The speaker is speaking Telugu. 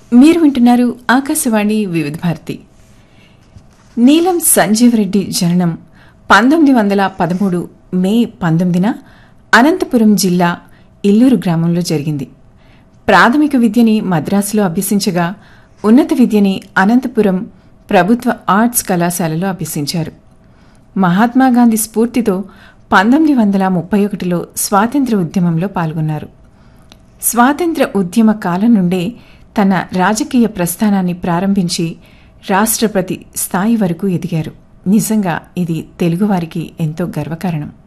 మీరు వింటున్నారు ఆకాశవాణి వివిధ భారతి నీలం సంజీవ్ రెడ్డి జననం పంతొమ్మిది వందల పదమూడు మే పంతొమ్మిదిన అనంతపురం జిల్లా ఇల్లూరు గ్రామంలో జరిగింది ప్రాథమిక విద్యని మద్రాసులో అభ్యసించగా ఉన్నత విద్యని అనంతపురం ప్రభుత్వ ఆర్ట్స్ కళాశాలలో అభ్యసించారు మహాత్మాగాంధీ స్ఫూర్తితో పంతొమ్మిది వందల ముప్పై ఒకటిలో స్వాతంత్ర ఉద్యమంలో పాల్గొన్నారు స్వాతంత్ర ఉద్యమ కాలం నుండే తన రాజకీయ ప్రస్థానాన్ని ప్రారంభించి రాష్ట్రపతి స్థాయి వరకు ఎదిగారు నిజంగా ఇది తెలుగువారికి ఎంతో గర్వకారణం